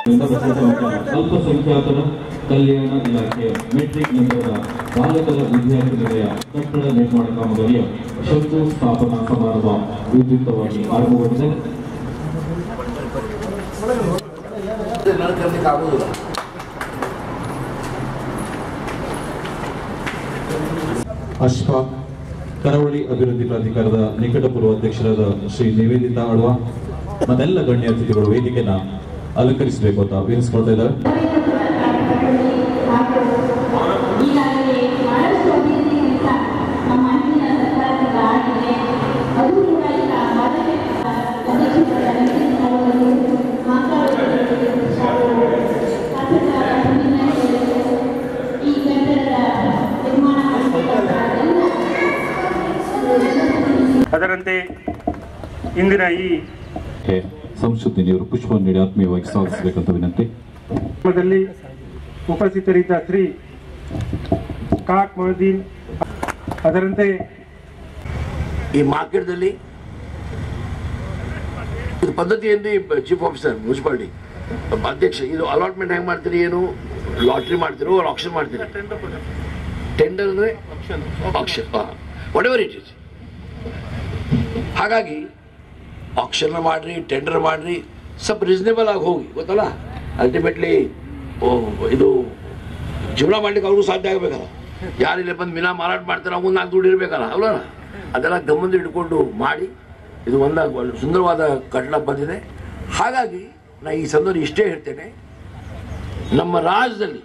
ಅಲ್ಪಸಂಖ್ಯಾತರ ಕಲ್ಯಾಣ ಇಲಾಖೆ ಮೆಟ್ರಿಕ್ ನಂತರದ ಬಾಲಕರ ವಿದ್ಯಾರ್ಥಿ ನಿಲಯ ಕಟ್ಟಡ ನಿರ್ಮಾಣ ಕಾಮಗಾರಿಯ ಶಂಕು ಸ್ಥಾಪನಾ ಸಮಾರಂಭ ವಿದ್ಯುಕ್ತವಾಗಿ ಆರಂಭಗೊಂಡಿದೆ ನಡ್ಕರ್ಲಿಕ್ಕೆ ಆಗೋದಿಲ್ಲ ಅಶ್ಫಾಕ್ ಕರಾವಳಿ ಅಭಿವೃದ್ಧಿ ಪ್ರಾಧಿಕಾರದ ನಿಕಟಪೂರ್ವ ಅಧ್ಯಕ್ಷರಾದ ಶ್ರೀ ನಿವೇದಿತಾ ಅಳ್ವಾ ಮತ್ತೆಲ್ಲ ಗಣ್ಯ ಅತಿಥಿಗಳು ವೇದಿಕೆನ ಅಲಂಕರಿಸಬೇಕು ಅಂತ ವಿನಿಸ್ಕೊಳ್ತಾ ಇದ್ದಾರೆ ಈಗಾಗಲೇ ಬಹಳಷ್ಟು ಅಭಿವೃದ್ಧಿ ಕೆಲಸ ನಮ್ಮ ಅಂದಿನ ಸರ್ಕಾರದಿಂದ ಆಗಿದೆ ಅದು ಕೂಡ ಈಗ ಮೊದಲೇ ಅಧ್ಯಕ್ಷರಾದ ವೆಂಕಟೇಶ್ ಅವರು ಮಾತಾಡುವುದು ಶಾಸಕರಾದ ಸುನಿಲ್ ಈ ಕಟ್ಟಡದ ನಿರ್ಮಾಣ ಮಾಡಬೇಕಾದ ಎಲ್ಲ ಅದರಂತೆ ಇಂದಿನ ಈ ಸಂಸ್ಕೃತಿ ನೀರು ಪುಷ್ಪ ನೀಡಿ ಆತ್ಮೀಯವಾಗಿ ಸ್ವಾಗತಿಸಬೇಕಂತ ವಿನಂತಿ ಕಾರ್ಯಕ್ರಮದಲ್ಲಿ ಉಪಸ್ಥಿತರಿದ್ದ ಶ್ರೀ ಕಾಕ್ ಮೊಹದ್ದೀನ್ ಅದರಂತೆ ಈ ಮಾರ್ಕೆಟ್ದಲ್ಲಿ ಇದು ಪದ್ಧತಿ ಏನು ಚೀಫ್ ಆಫೀಸರ್ ಮುನ್ಸಿಪಾಲಿಟಿ ಅಧ್ಯಕ್ಷ ಇದು ಅಲಾಟ್ಮೆಂಟ್ ಹೆಂಗೆ ಮಾಡ್ತೀರಿ ಏನು ಲಾಟ್ರಿ ಮಾಡ್ತೀರೋ ಆಕ್ಷನ್ ಮಾಡ್ತೀರಿ ಟೆಂಡರ್ ಅಂದರೆ action whatever it is ಹಾಗಾಗಿ ಆಕ್ಷನ್ ಮಾಡ್ರಿ ಟೆಂಡರ್ ಮಾಡ್ರಿ ಸ್ವಲ್ಪ ರೀಸನೇಬಲ್ ಆಗಿ ಹೋಗಿ ಗೊತ್ತಲ್ಲ ಅಲ್ಟಿಮೇಟ್ಲಿ ಇದು ಜೀವನ ಮಾಡ್ಲಿಕ್ಕೆ ಅವ್ರಿಗೂ ಸಾಧ್ಯ ಆಗಬೇಕಲ್ಲ ಯಾರಿಲ್ಲ ಬಂದು ಮಿನಾ ಮಾರಾಟ ಮಾಡ್ತಾರೆ ಅವ್ನು ನಾಲ್ಕು ದುಡ್ಡು ಇರಬೇಕಲ್ಲ ಅಲ್ಲ ಅದೆಲ್ಲ ಗಮನ ಇಟ್ಕೊಂಡು ಮಾಡಿ ಇದು ಒಂದ ಒಳ್ಳೆ ಸುಂದರವಾದ ಕಟ್ಟಡ ಬಂದಿದೆ ಹಾಗಾಗಿ ನಾ ಈ ಸಂದರ್ಭ ಇಷ್ಟೇ ಹೇಳ್ತೇನೆ ನಮ್ಮ ರಾಜ್ಯದಲ್ಲಿ